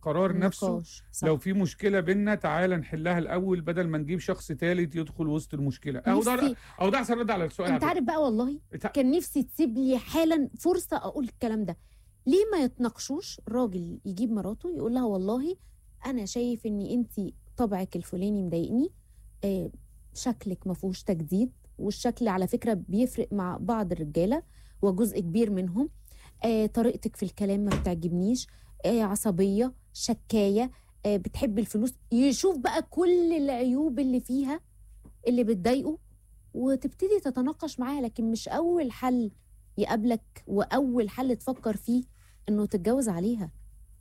القرار نفسه نقاش صح. لو في مشكله بينا تعالى نحلها الاول بدل ما نجيب شخص ثالث يدخل وسط المشكله اهو ده نفسي اهو ده احسن رد على السؤال انت على عارف بقى والله فكرة. كان نفسي تسيب لي حالا فرصه اقول الكلام ده ليه ما يتناقشوش راجل يجيب مراته يقول لها والله انا شايف ان انت طبعك الفلاني مضايقني آه شكلك ما فيهوش تجديد والشكل على فكره بيفرق مع بعض الرجاله وجزء كبير منهم آه طريقتك في الكلام ما بتعجبنيش آه عصبيه شكايه آه بتحب الفلوس يشوف بقى كل العيوب اللي فيها اللي بتضايقه وتبتدي تتناقش معاها لكن مش اول حل يقابلك واول حل تفكر فيه انه تتجوز عليها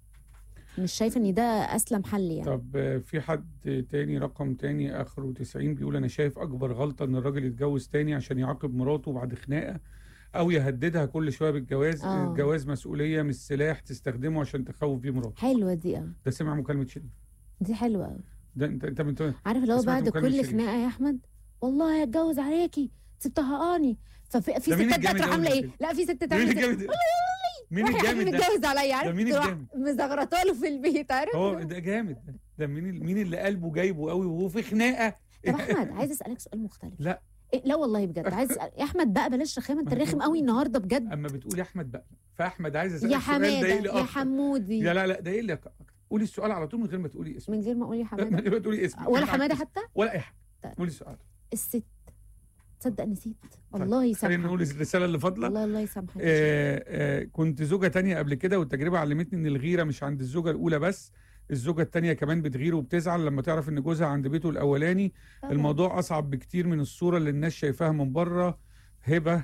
مش شايفه ان ده اسلم حل يعني طب آه، في حد تاني رقم تاني اخره 90 بيقول انا شايف اكبر غلطه ان الراجل يتجوز تاني عشان يعاقب مراته بعد خناقه او يهددها كل شويه بالجواز آه. الجواز مسؤوليه مش سلاح تستخدمه عشان تخوف بيه مراته حلوه دي قوي ده سمع مكالمه شريف دي حلوه قوي ده انت انت انت عارف اللي هو سمعت بعد مكالمة كل شريف. خناقه يا احمد والله هتجوز عليكي طهقاني ففي في ده مين ستات بقى الجامد تروح أوي عامله اللي ايه كده؟ لا في ست مين تعمل كده الجامد مين روح يا حبيبي الجامد ده اتجوز عليا عارف ده مين تروح الجامد؟ مزغرطه له في البيت عارف هو ده جامد ده ده مين ال- مين اللي قلبه جايبه قوي وهو في خناقه طب احمد عايز اسالك سؤال مختلف لا. إيه لا والله بجد عايز اسال يا احمد بقى بلاش رخامه انت رخم قوي النهارده بجد اما بتقول يا احمد بقى فاحمد عايز اسالك يا سؤال ضايق حماده لي يا أكتر. حمودي يا لا لا ضايق لي أكتر. قولي السؤال على طول من غير ما تقولي اسمك من غير ما اقول يا من حماده غير ما تقولي اسمك ولا أنا حماده عارف حتى ولا اي حاجه طيب. قولي السؤال الست تصدق نسيت طيب، الله خلينا يسامحك نقول الرساله اللي فاضله الله الله يسامحك آه آه كنت زوجة تانية قبل كده والتجربة علمتني إن الغيرة مش عند الزوجة الأولى بس الزوجة التانية كمان بتغير وبتزعل لما تعرف إن جوزها عند بيته الأولاني طبعاً. الموضوع أصعب بكتير من الصورة اللي الناس شايفاها من بره هبة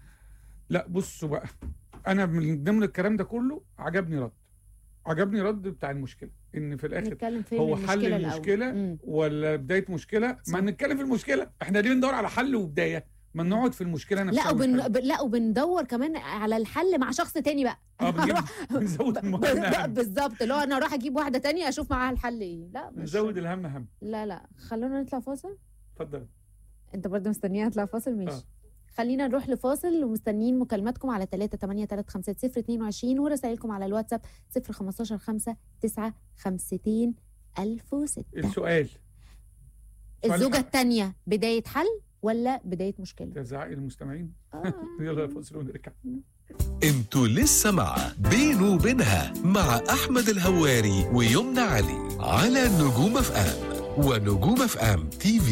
لا بصوا بقى أنا من ضمن الكلام ده كله عجبني رد عجبني رد بتاع المشكلة إن في الآخر نتكلم فين هو المشكله حل الأول. المشكلة مم. ولا بداية مشكلة صح. ما نتكلم في المشكلة إحنا ليه بندور على حل وبداية ما نقعد في المشكلة نفسها لا وبن... ونحل. ب- لا وبندور كمان على الحل مع شخص تاني بقى اه بنجيب هروح- بنزود ب- المهم ب- بالظبط اللي هو انا اروح اجيب واحده تانية اشوف معاها الحل ايه لا مش نزود الهم هم لا لا خلونا نطلع فاصل اتفضل انت برضه مستنيه هطلع فاصل ماشي آه. خلينا نروح لفاصل ومستنيين مكالماتكم على 3 8 3 5 0 22 ورسائلكم على الواتساب 0 15 5 9 50 1006 السؤال الزوجه الحق. الثانيه بدايه حل ولا بدايه مشكله تزعق المستمعين آه. يلا فاصل ونرجع انتوا لسه مع بينه وبينها مع احمد الهواري ويمنى علي على نجوم اف ام ونجوم اف ام تي في